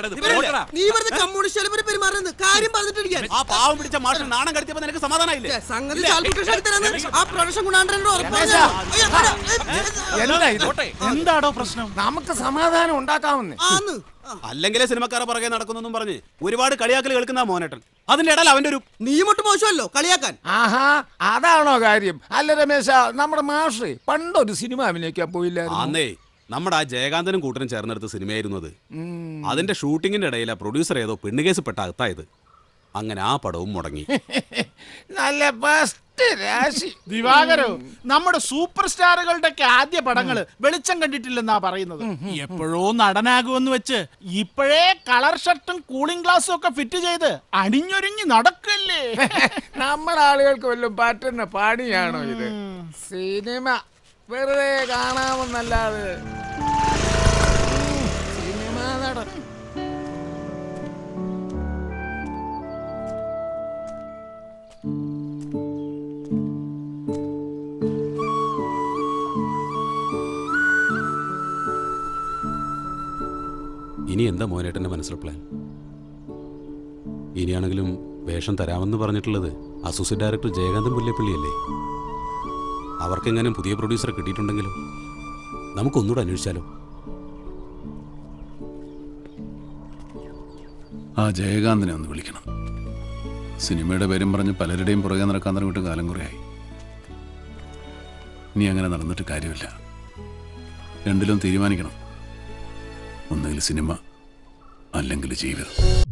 എന്താണ് ഇത്? പോകടാ. നീ വെറുതെ കമ്മ്യൂണിസ്റ്റ് പെരുമാറുന്നത് കാര്യം പറഞ്ഞിട്ടിരിക്കാൻ ആ പാവം പിടിച്ച മാഷിന് നാണം കടത്തിയപ്പോ നിനക്ക് സമാധാനമില്ലേ സംഗതി കാൽക്കുലേഷൻ ആക്കി തരാന്ന് ആ പ്രൊഡക്ഷൻ കൊണ്ടാണ്ട് ഉറപ്പാണ് എന്താ ഇത് പോട്ടെ. എന്താടോ പ്രശ്നം നമുക്ക് സമാധാനം ഉണ്ടാക്കാവുന്നേ ആന്ന് ആ, അല്ലെങ്കിലേ സിനിമക്കാരെ പുറകെ നടക്കുന്നെന്നും പറഞ്ഞ് ഒരുപാട് കളിയാക്കൽ കേൾക്കുന്ന മോനേട്ടൻ അതിന്റെ ഇടയിൽ അവന്റെ ഒരു നീ മൊട്ട് മോശമല്ലോ കളിയാക്കാൻ ആഹാ അതാണോ കാര്യം അല്ല രമേശ നമ്മുടെ മാഷ് പണ്ടൊരു സിനിമ അഭിനയിക്കാൻ പോയില്ലായിരുന്നു അന്നേ നമ്മുടെ ആ ജയകാന്തനും കൂട്ടനും ചേർന്നെടുത്ത സിനിമയായിരുന്നു അത് അതിന്റെ ഷൂട്ടിങ്ങിന്റെ ഇടയിലാ പ്രൊഡ്യൂസർ ഏതോ പെണ്ണുകേസ് പെട്ട അകത്തായത് അങ്ങനെ ആ പടവും മുടങ്ങി നല്ല ബെസ്റ്റ് രാശി ദിവാകരോ നമ്മുടെ സൂപ്പർ സ്റ്റാറുകളുടെ ഒക്കെ ആദ്യ പടങ്ങള് വെളിച്ചം കണ്ടിട്ടില്ലെന്നാ പറയുന്നത് എപ്പോഴോ നടനാകുമെന്ന് വെച്ച് ഇപ്പോഴേ കളർ ഷർട്ടും കൂളിംഗ് ഗ്ലാസും ഒക്കെ ഫിറ്റ് ചെയ്ത് അണിഞ്ഞൊരുങ്ങി നടക്കല്ലേ നമ്മുടെ ആളുകൾക്ക് വല്ലതും പറ്റുന്ന പണിയാണോ ഇത് സിനിമ വെറുതെ കാണാമെന്നല്ലാതെ ഉം, സിനിമ നടൻ ഇനി എന്താ മോനേട്ടന്റെ മനസ്സിലെ പ്ലാൻ ഇനിയാണെങ്കിലും വേഷം തരാമെന്ന് പറഞ്ഞിട്ടുള്ളത് അസോസിയേറ്റ് ഡയറക്ടർ ജയകാന്തൻ പുല്ലേപ്പള്ളിയല്ലേ അവർക്കെങ്ങനെ പുതിയ പ്രൊഡ്യൂസറെ കിട്ടിയിട്ടുണ്ടെങ്കിലും നമുക്കൊന്നുകൂടെ അന്വേഷിച്ചാലോ ആ ജയകാന്തനെ ഒന്ന് വിളിക്കണം സിനിമയുടെ പേരും പറഞ്ഞ് പലരുടെയും പുറകെ നടക്കാൻ തുടങ്ങിയിട്ട് കാലം കുറയായി ഇനി അങ്ങനെ നടന്നിട്ട് കാര്യമില്ല രണ്ടിലും തീരുമാനിക്കണം ഒന്നുകിൽ സിനിമ അല്ലെങ്കിൽ ജീവിതം